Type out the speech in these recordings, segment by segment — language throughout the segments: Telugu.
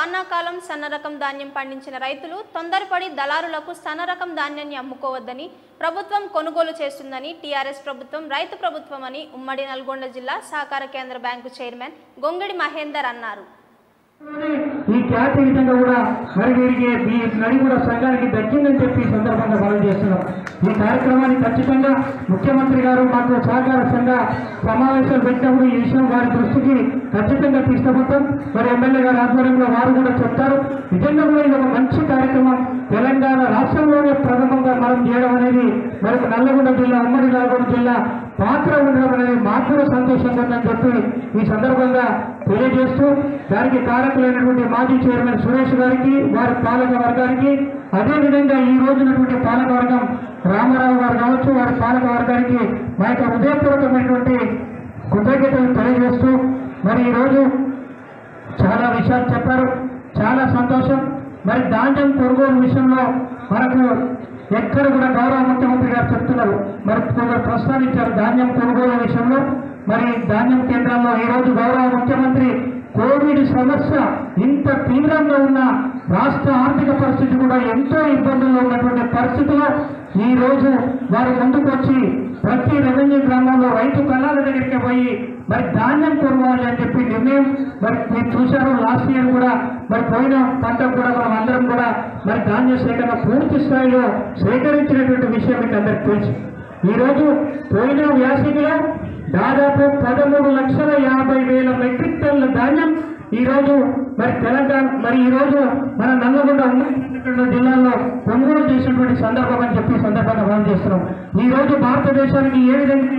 వానాకాలం సన్నరకం ధాన్యం పండించిన రైతులు తొందరపడి దళారులకు సన్నరకం ధాన్యాన్ని అమ్ముకోవద్దని ప్రభుత్వం కొనుగోలు చేస్తుందని టీఆర్ఎస్ ప్రభుత్వం రైతు ప్రభుత్వం అని ఉమ్మడి నల్గొండ జిల్లా సహకార కేంద్ర బ్యాంకు చైర్మన్ గొంగడి మహేందర్ అన్నారు ఈ ఖ్యాతి విధంగా కూడా మరి వీరికి ఈ నడి కూడా సంఘానికి దక్కిందని చెప్పి ఈ సందర్భంగా మనం చేస్తున్నాం ఈ కార్యక్రమాన్ని ఖచ్చితంగా ముఖ్యమంత్రి గారు మాకు సహకార సంఘ సమావేశాలు పెట్టినప్పుడు ఈ విషయం వారి దృష్టికి ఖచ్చితంగా తీసుకుపోతాం మరి ఎమ్మెల్యే గారి ఆధ్వర్యంలో వారు కూడా చెప్తారు నిజంగా కూడా ఇది ఒక మంచి కార్యక్రమం తెలంగాణ రాష్ట్రంలోనే ప్రథమంగా మనం చేయడం అనేది మనకు నల్లగొండ జిల్లా ఉమ్మడి నల్గొండ జిల్లా పాత్ర ఉండడం అనేది మాకు కూడా సంతోషంగా ఉందని చెప్పి ఈ సందర్భంగా తెలియజేస్తూ దానికి కారకులైనటువంటి మాజీ చైర్మన్ సురేష్ గారికి వారి పాలక వర్గానికి అదేవిధంగా ఈ రోజునటువంటి పాలక వర్గం రామారావు గారు కావచ్చు వారి పాలక వర్గానికి మా యొక్క హృదయపూర్వకమైనటువంటి కృతజ్ఞతలు తెలియజేస్తూ మరి ఈరోజు చాలా విషయాలు చెప్పారు చాలా సంతోషం మరి ధాన్యం కొనుగోలు విషయంలో మనకు ఎక్కడ కూడా గౌరవ ముఖ్యమంత్రి గారు చెప్తున్నారు మరి కొందరు ప్రస్తావించారు ధాన్యం కొనుగోలు విషయంలో మరి ధాన్యం కేంద్రాల్లో ఈరోజు గౌరవ ముఖ్యమంత్రి కోవిడ్ సమస్య ఇంత తీవ్రంగా ఉన్న రాష్ట్ర ఆర్థిక పరిస్థితి కూడా ఎంతో ఇబ్బందుల్లో ఉన్నటువంటి పరిస్థితిలో ఈ రోజు వారు ముందుకు వచ్చి ప్రతి రెవెన్యూ గ్రామంలో రైతు కళాల దగ్గరికి పోయి మరి ధాన్యం కొనుగోలు అని చెప్పి నిర్ణయం మరి మీరు చూశారు లాస్ట్ ఇయర్ కూడా మరి పోయిన పంట కూడా మనం అందరం కూడా మరి ధాన్య సేకరణ పూర్తి స్థాయిలో సేకరించినటువంటి విషయం మీకు అందరికి తెలుసు ఈ రోజు పోయిన వ్యాసంగిలో దాదాపు పదమూడు లక్షల యాభై వేల మెట్రిక్ టన్నుల ధాన్యం ఈ రోజు మరి తెలంగాణ మరి ఈ రోజు మన నల్లగొండ ఉన్నటువంటి జిల్లాలో కొనుగోలు చేసినటువంటి సందర్భం అని చెప్పి ఈ సందర్భంగా మనం చేస్తున్నాం ఈ రోజు భారతదేశానికి ఏ విధంగా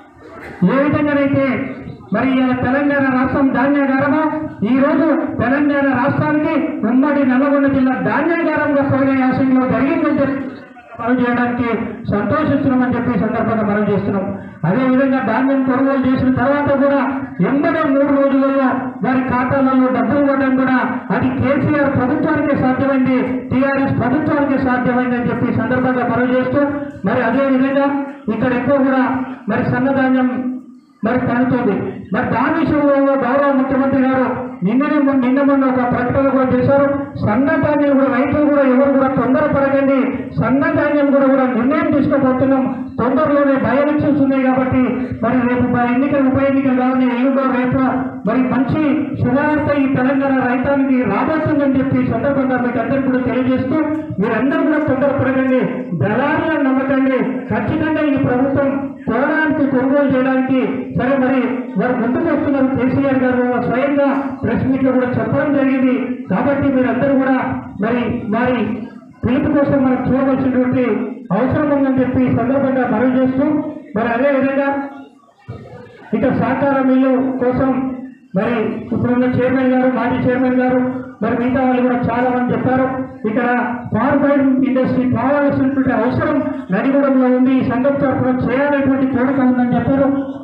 ఏ విధంగానైతే మరి ఇలా తెలంగాణ రాష్ట్రం ధాన్యాగారమో ఈ రోజు తెలంగాణ రాష్ట్రానికి ఉమ్మడి నల్లగొండ జిల్లా ధాన్యాగారంగా పోయిన యాసంలో జరిగిందని చెప్పి మనం చేయడానికి సంతోషిస్తున్నామని చెప్పి ఈ సందర్భంగా మనం చేస్తున్నాం అదేవిధంగా ధాన్యం కొనుగోలు చేసిన తర్వాత కూడా ఎంబడే మూడు రోజులలో వారి ఖాతాలలో డబ్బులు ఇవ్వడం కూడా అది కేసీఆర్ ప్రభుత్వానికే సాధ్యమైంది టీఆర్ఎస్ ప్రభుత్వానికే సాధ్యమైంది అని చెప్పి ఈ సందర్భంగా మనం చేస్తూ మరి అదేవిధంగా ఇక్కడ ఎక్కువ కూడా మరి సన్నధాన్యం మరి పడుతుంది మరి దాని విషయంలో గౌరవ ముఖ్యమంత్రి గారు నిన్ననే మొన్న- నిన్న మొన్న ఒక ప్రకటన కూడా చేశారు సన్న ధాన్యం కూడా రైతులు కూడా ఎవరు కూడా తొందరపడకండి సన్న ధాన్యం కూడా కూడా నిర్ణయం తీసుకోబోతున్నాం తొందరలోనే బై ఎలక్షన్స్ ఉన్నాయి కాబట్టి మరి రేపు బ- ఎన్నికలు ఉప ఎన్నికలు కావాలి ఎల్లుండో రేపు మరి మంచి శుభవార్త ఈ తెలంగాణ రైతానికి రాబోతుందని చెప్పి ఈ సందర్భంగా మీకు అందరికీ కూడా తెలియజేస్తూ మీరందరూ కూడా తొందరపడకండి దళారులను నమ్మకండి ఖచ్చితంగా ఈ ప్రభుత్వం కొనడానికి కొనుగోలు చేయడానికి సరే మరి వారు ముందుకు వస్తున్నారు కేసీఆర్ గారు స్వయంగా ప్రెస్ మీట్ లో కూడా చెప్పడం జరిగింది కాబట్టి మీరందరూ కూడా మరి వారి పిలుపు కోసం మనం చూడవలసినటువంటి అవసరం ఉందని చెప్పి ఈ సందర్భంగా మనవి చేస్తూ మరి అదే విధంగా ఇక సహకార మిల్లు కోసం మరి ఇప్పుడున్న చైర్మన్ గారు మాజీ చైర్మన్ గారు మరి మిగతా వాళ్ళు కూడా చాలా మంది చెప్పారు ఇక్కడ ఫార్మైడ్ ఇండస్ట్రీ కావాల్సినటువంటి అవసరం నడిగూడెంలో ఉంది ఈ సంఘం తరఫున చేయాలనేటువంటి కోరిక ఉందని చెప్పారు